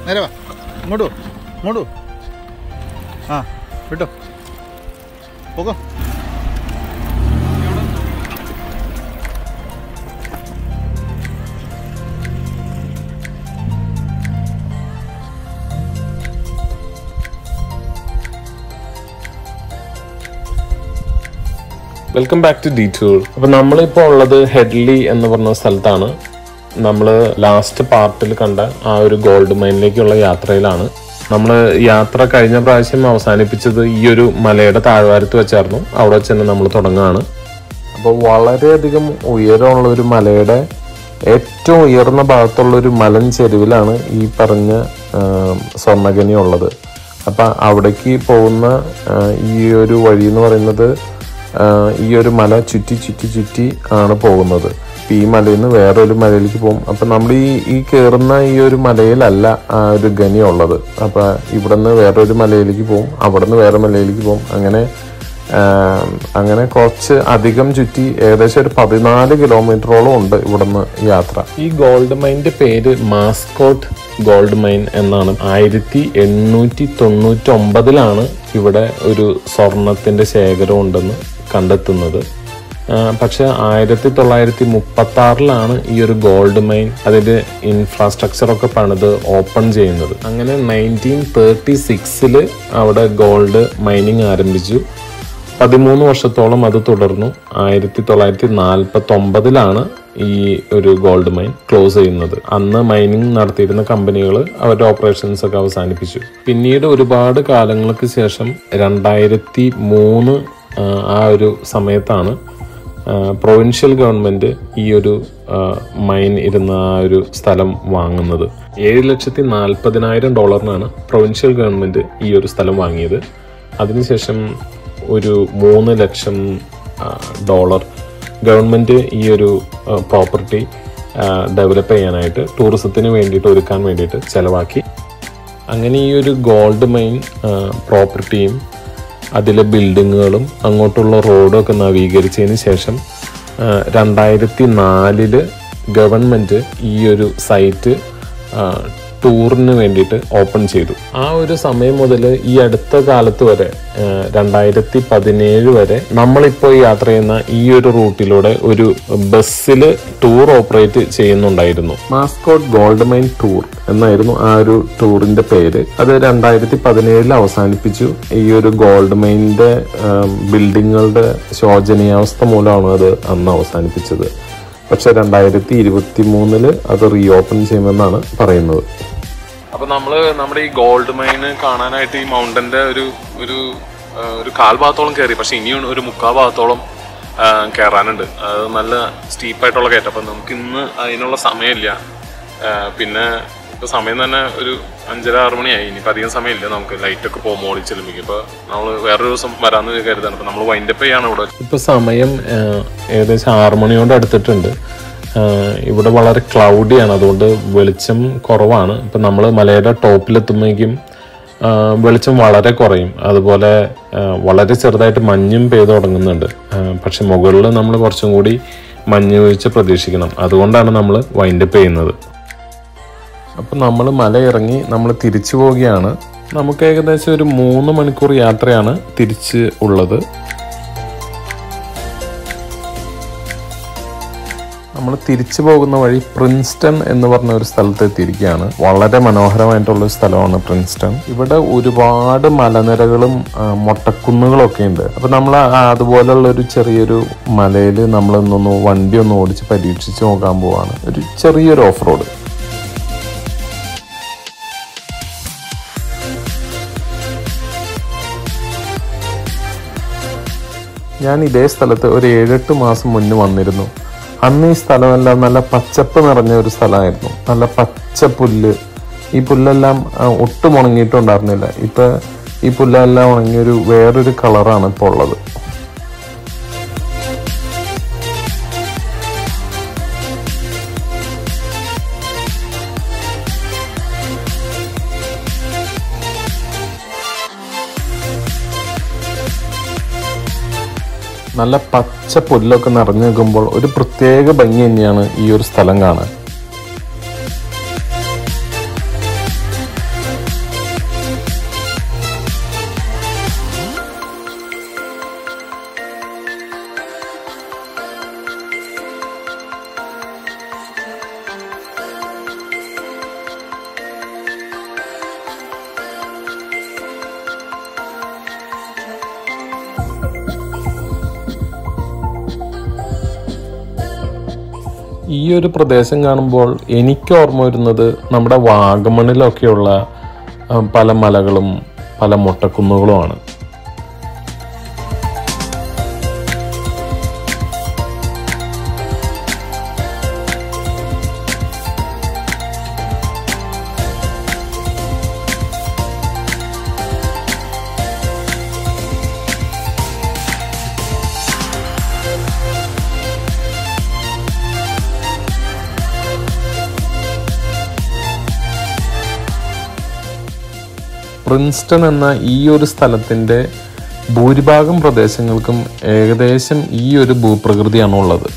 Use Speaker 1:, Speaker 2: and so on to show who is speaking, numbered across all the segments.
Speaker 1: നേരെ വാ ഇങ്ങോട്ട് പോ ഇങ്ങോട്ട് പോ ആ വിട്ടോ പോകോ
Speaker 2: welcome back to the tour അപ്പൊ നമ്മളിപ്പോ ഉള്ളത് ഹെഡ്ലി എന്ന് പറഞ്ഞ സ്ഥലത്താണ് നമ്മൾ ലാസ്റ്റ് പാർട്ടിൽ കണ്ട ആ ഒരു ഗോൾഡ് മൈനിലേക്കുള്ള യാത്രയിലാണ് നമ്മൾ യാത്ര കഴിഞ്ഞ പ്രാവശ്യം അവസാനിപ്പിച്ചത് ഈ ഒരു മലയുടെ താഴ്വാരത്ത് വെച്ചായിരുന്നു അവിടെ വെച്ച് തന്നെ നമ്മൾ തുടങ്ങുകയാണ് അപ്പോൾ വളരെയധികം ഉയരമുള്ള ഒരു മലയുടെ ഏറ്റവും ഉയർന്ന ഭാഗത്തുള്ള ഒരു മലൻ ചെരുവിലാണ് ഈ പറഞ്ഞ ആ, സ്വർണ്ണഖനി ഉള്ളത് അപ്പം അവിടേക്ക് പോകുന്ന ആ, ഈ ഒരു വഴി എന്ന് പറയുന്നത് ആ, ഈ ഒരു മല ചുറ്റി ചുറ്റി ചുറ്റി ആണ് പോകുന്നത് ഇപ്പം ഈ മലയിൽ നിന്ന് വേറൊരു മലയിലേക്ക് പോകും അപ്പം നമ്മൾ ഈ ഈ കയറുന്ന ഈ ഒരു മലയിലല്ല ആ ഒരു ഖനി ഉള്ളത് അപ്പം ഇവിടെ നിന്ന് വേറൊരു മലയിലേക്ക് പോകും അവിടെ നിന്ന് വേറെ മലയിലേക്ക് പോകും അങ്ങനെ ആം, അങ്ങനെ കുറച്ച് അധികം ചുറ്റി ഏകദേശം ഒരു പതിനാല് കിലോമീറ്ററോളം ഉണ്ട് ഇവിടുന്ന് യാത്ര ഈ ഗോൾഡ് മൈനിന്റെ പേര് മാസ്കോട്ട് ഗോൾഡ് മൈൻ എന്നാണ് ആയിരത്തി എണ്ണൂറ്റി തൊണ്ണൂറ്റി ഒമ്പതിലാണ് ഇവിടെ ഒരു സ്വർണത്തിന്റെ ശേഖരം ഉണ്ടെന്ന് കണ്ടെത്തുന്നത് ആ, പക്ഷെ ആയിരത്തി തൊള്ളായിരത്തി മുപ്പത്തി ആറിലാണ് ഈ ഒരു ഗോൾഡ് മൈൻ അതിന്റെ ഇൻഫ്രാസ്ട്രക്ചർ ഒക്കെ പണിത് ഓപ്പൺ ചെയ്യുന്നത് അങ്ങനെ നയൻറ്റീൻ തേർട്ടി സിക്സില് അവിടെ ഗോൾഡ് മൈനിങ് ആരംഭിച്ചു പതിമൂന്ന് വർഷത്തോളം അത് തുടർന്നു ആയിരത്തി തൊള്ളായിരത്തി നാൽപ്പത്തി ഒമ്പതിലാണ് ഈ ഒരു ഗോൾഡ് മൈൻ ക്ലോസ് ചെയ്യുന്നത് അന്ന് മൈനിങ് നടത്തിയിരുന്ന കമ്പനികൾ അവരുടെ ഓപ്പറേഷൻസ് ഒക്കെ അവസാനിപ്പിച്ചു പിന്നീട് ഒരുപാട് കാലങ്ങൾക്ക് ശേഷം രണ്ടായിരത്തി മൂന്ന് ആ ഒരു സമയത്താണ് പ്രൊവിൻഷ്യൽ ഗവൺമെന്റ് ഈ ഒരു ആ, മൈൻ ഇരുന്ന ആ ഒരു സ്ഥലം വാങ്ങുന്നത് ഏഴ് ലക്ഷത്തി നാൽപ്പതിനായിരം ഡോളറിനാണ് പ്രൊവിൻഷ്യൽ ഗവൺമെന്റ് ഈ ഒരു സ്ഥലം വാങ്ങിയത് അതിനുശേഷം ഒരു മൂന്ന് ലക്ഷം ആ, ഡോളർ ഗവൺമെന്റ് ഈ ഒരു പ്രോപ്പർട്ടി ഡെവലപ്പ് ചെയ്യാനായിട്ട് ടൂറിസത്തിന് വേണ്ടിയിട്ട് ഒരുക്കാൻ വേണ്ടിയിട്ട് ചെലവാക്കി അങ്ങനെ ഈ ഒരു ഗോൾഡ് മൈൻ പ്രോപ്പർട്ടിയും അതിലെ ബിൽഡിങ്ങുകളും അങ്ങോട്ടുള്ള റോഡും ഒക്കെ നവീകരിച്ചതിന് ശേഷം ആ, രണ്ടായിരത്തി നാലില് ഗവൺമെന്റ് ഈ ഒരു സൈറ്റ് ആ, ടൂറിന് വേണ്ടിയിട്ട് ഓപ്പൺ ചെയ്തു ആ ഒരു സമയം മുതൽ ഈ അടുത്ത കാലത്ത് വരെ ആ, രണ്ടായിരത്തി പതിനേഴ് വരെ നമ്മളിപ്പോൾ യാത്ര ചെയ്യുന്ന ഈ ഒരു റൂട്ടിലൂടെ ഒരു ബസ്സിൽ ടൂർ ഓപ്പറേറ്റ് ചെയ്യുന്നുണ്ടായിരുന്നു മാസ്കോട്ട് ഗോൾഡ് മൈൻ ടൂർ എന്നായിരുന്നു ആ ഒരു ടൂറിന്റെ പേര് അത് രണ്ടായിരത്തി പതിനേഴിൽ അവസാനിപ്പിച്ചു ഈ ഒരു ഗോൾഡ് മൈനിന്റെ ബിൽഡിങ്ങുകളുടെ ശോചനീയാവസ്ഥ മൂലമാണ് അത് അന്ന് അവസാനിപ്പിച്ചത് പക്ഷെ രണ്ടായിരത്തി ഇരുപത്തി മൂന്നില് അത് റീഓപ്പൺ ചെയ്യുമെന്നാണ് പറയുന്നത് അപ്പൊ നമ്മള് നമ്മുടെ ഈ ഗോൾഡ് മൈന് കാണാനായിട്ട് ഈ മൗണ്ടന്റെ ഒരു ഒരു ആ, ഒരു കാൽ ഭാഗത്തോളം കയറി പക്ഷെ ഇനിയും ഒരു മുക്കാൽ ഭാഗത്തോളം ആ, കയറാനുണ്ട് അത് നല്ല സ്റ്റീപ്പായിട്ടുള്ള കയറ്റം അപ്പം നമുക്ക് ഇന്ന് അതിനുള്ള സമയമില്ല ആ, പിന്നെ ഇപ്പൊ സമയം തന്നെ ഒരു അഞ്ചര ആറ് മണിയായി ഇനിയിപ്പോൾ അധികം സമയമില്ല നമുക്ക് ലൈറ്റ് ഒക്കെ പോകും മോളിൽ ചെല്ലുമ്പോൾ ഇപ്പോൾ നമ്മൾ വേറൊരു ദിവസം വരാമെന്ന് കരുതാണ് അപ്പോൾ നമ്മൾ വൈൻഡപ്പ് ചെയ്യാണ് ഇവിടെ ഇപ്പോൾ സമയം ആ, ഏകദേശം ആറ് മണിയോട് അടുത്തിട്ടുണ്ട് ആ, ഇവിടെ വളരെ ക്ലൗഡിയാണ് അതുകൊണ്ട് വെളിച്ചം കുറവാണ് ഇപ്പം നമ്മൾ മലയുടെ ടോപ്പിലെത്തുമ്പോഴേക്കും ആ, വെളിച്ചം വളരെ കുറയും അതുപോലെ ആ, വളരെ ചെറുതായിട്ട് മഞ്ഞും പെയ്തു തുടങ്ങുന്നുണ്ട് ആ, പക്ഷെ മുകളിൽ നമ്മൾ കുറച്ചും കൂടി മഞ്ഞ് വീഴ്ച പ്രതീക്ഷിക്കണം അതുകൊണ്ടാണ് നമ്മൾ വൈൻഡപ്പ് ചെയ്യുന്നത് അപ്പം നമ്മൾ മല ഇറങ്ങി നമ്മൾ തിരിച്ചു പോവുകയാണ് നമുക്ക് ഏകദേശം ഒരു മൂന്ന് മണിക്കൂർ യാത്രയാണ് തിരിച്ച് ഉള്ളത് നമ്മൾ തിരിച്ചു പോകുന്ന വഴി പ്രിൻസ്റ്റൺ എന്ന് പറഞ്ഞ ഒരു സ്ഥലത്ത് എത്തിയിരിക്കുകയാണ് വളരെ മനോഹരമായിട്ടുള്ള ഒരു സ്ഥലമാണ് പ്രിൻസ്റ്റൺ ഇവിടെ ഒരുപാട് മലനിരകളും ആ, മൊട്ടക്കുന്നുകളും ഒക്കെ ഉണ്ട് അപ്പൊ നമ്മൾ അതുപോലുള്ള ഒരു ചെറിയൊരു മലയിൽ നമ്മൾ ഇന്നൊന്ന് വണ്ടി ഒന്ന് ഓടിച്ച് പരീക്ഷിച്ച് നോക്കാൻ പോവാണ് ഒരു ചെറിയൊരു ഓഫ് റോഡ് ഞാൻ ഇതേ സ്ഥലത്ത് ഒരു ഏഴെട്ട് മാസം മുന്നേ വന്നിരുന്നു അന്ന് ഈ സ്ഥലമെല്ലാം നല്ല പച്ചപ്പ് നിറഞ്ഞ ഒരു സ്ഥലമായിരുന്നു നല്ല പച്ച പുല്ല് ഈ പുല്ലെല്ലാം ആ, ഒട്ടും ഉണങ്ങിയിട്ടുണ്ടായിരുന്നില്ല ഇപ്പൊ ഈ പുല്ലെല്ലാം ഉണങ്ങിയൊരു വേറൊരു കളറാണ് ഇപ്പോൾ ഉള്ളത് നല്ല പച്ച പുല്ലൊക്കെ നിറഞ്ഞു നിൽക്കുമ്പോൾ ഒരു പ്രത്യേക ഭംഗി തന്നെയാണ് ഈ ഒരു സ്ഥലം കാണാൻ ഈ ഒരു പ്രദേശം കാണുമ്പോൾ എനിക്ക് ഓർമ്മ വരുന്നത് നമ്മുടെ വാഗമണിലൊക്കെയുള്ള ആ, പല മലകളും പല മൊട്ടക്കുന്നുകളുമാണ് പ്രിൻസ്റ്റൺ എന്ന ഈ ഒരു സ്ഥലത്തിൻ്റെ ഭൂരിഭാഗം പ്രദേശങ്ങൾക്കും ഏകദേശം ഈ ഒരു ഭൂപ്രകൃതിയാണ് ഉള്ളത്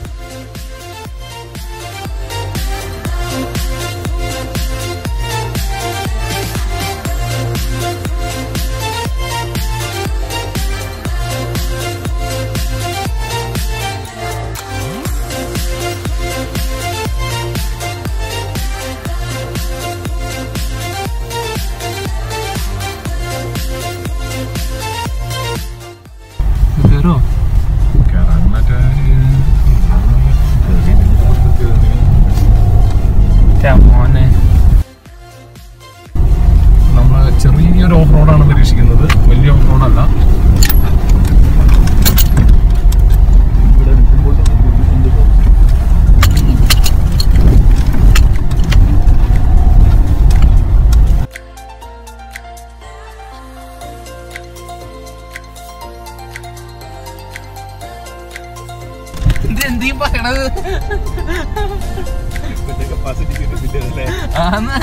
Speaker 3: കയറോ മോനെ
Speaker 2: നമ്മൾ ചെറിയൊരു ഓഫ് റോഡാണ് പ്രതീക്ഷിക്കുന്നത് വലിയ ഓഫ് റോഡല്ല
Speaker 3: ഇത് എന്തീ പറയണത് ആന്ന്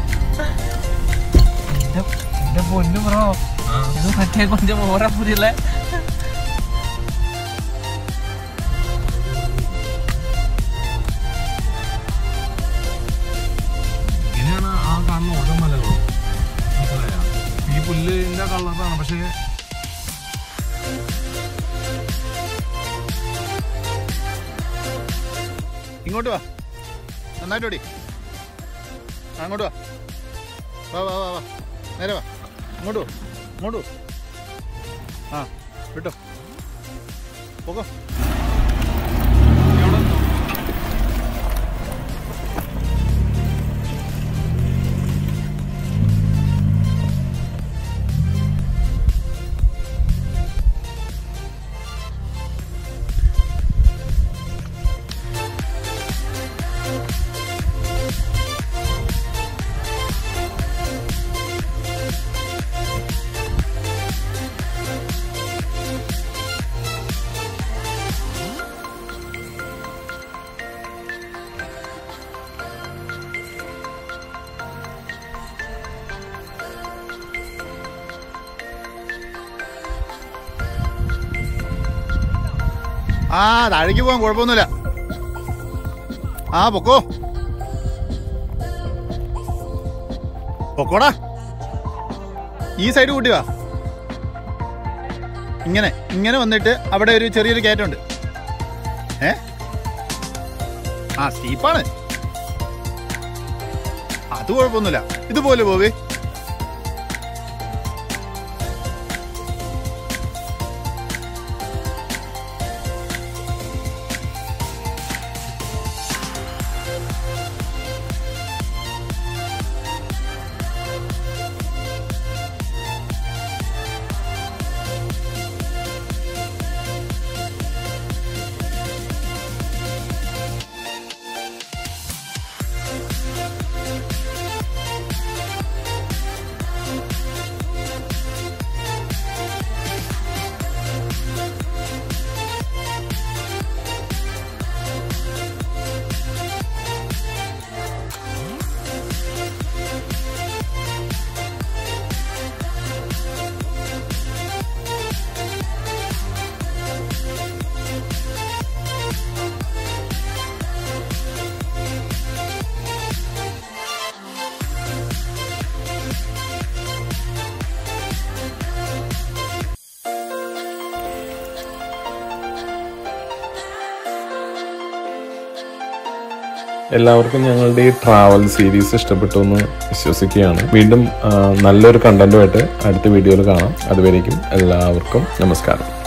Speaker 3: എന്റെ എന്റെ പൊന്നു ബ്രോ ഇത് മറ്റേ കൊഞ്ചം ഓരാ പുരിയല്ലേ
Speaker 2: ഇങ്ങനെയാണ് ആ കാണുന്ന ഓരോ മലകളും മനസ്സിലായോ? ഈ പുല്ലിന്റെ കളറാണ് പക്ഷേ
Speaker 1: ഇങ്ങോട്ട് വാ നന്നായിട്ട് ഓടി ആ, അങ്ങോട്ട് വാ വാ വാ വാ വാ നേരെ വാ ഇങ്ങോട്ട് വാ ഇങ്ങോട്ട് വാ. ആ വിട്ടോ പോകോ ആ താഴേക്ക് പോവാൻ കുഴപ്പമൊന്നുമില്ല ആ പൊക്കോ പൊക്കോടാ ഈ സൈഡ് കൂട്ടി വാ ഇങ്ങനെ ഇങ്ങനെ വന്നിട്ട് അവിടെ ഒരു ചെറിയൊരു കയറ്റമുണ്ട് ഏ ആ സ്റ്റീപ്പാണ് അത് കുഴപ്പമൊന്നുമില്ല ഇതുപോലെ പോവേ
Speaker 2: എല്ലാവർക്കും ഞങ്ങളുടെ ഈ ട്രാവൽ സീരീസ് ഇഷ്ടപ്പെട്ടു എന്ന് വിശ്വസിക്കുകയാണ് വീണ്ടും ആ, നല്ലൊരു കണ്ടന്റുമായിട്ട് അടുത്ത വീഡിയോയിൽ കാണാം അതുവരേക്കും എല്ലാവർക്കും നമസ്കാരം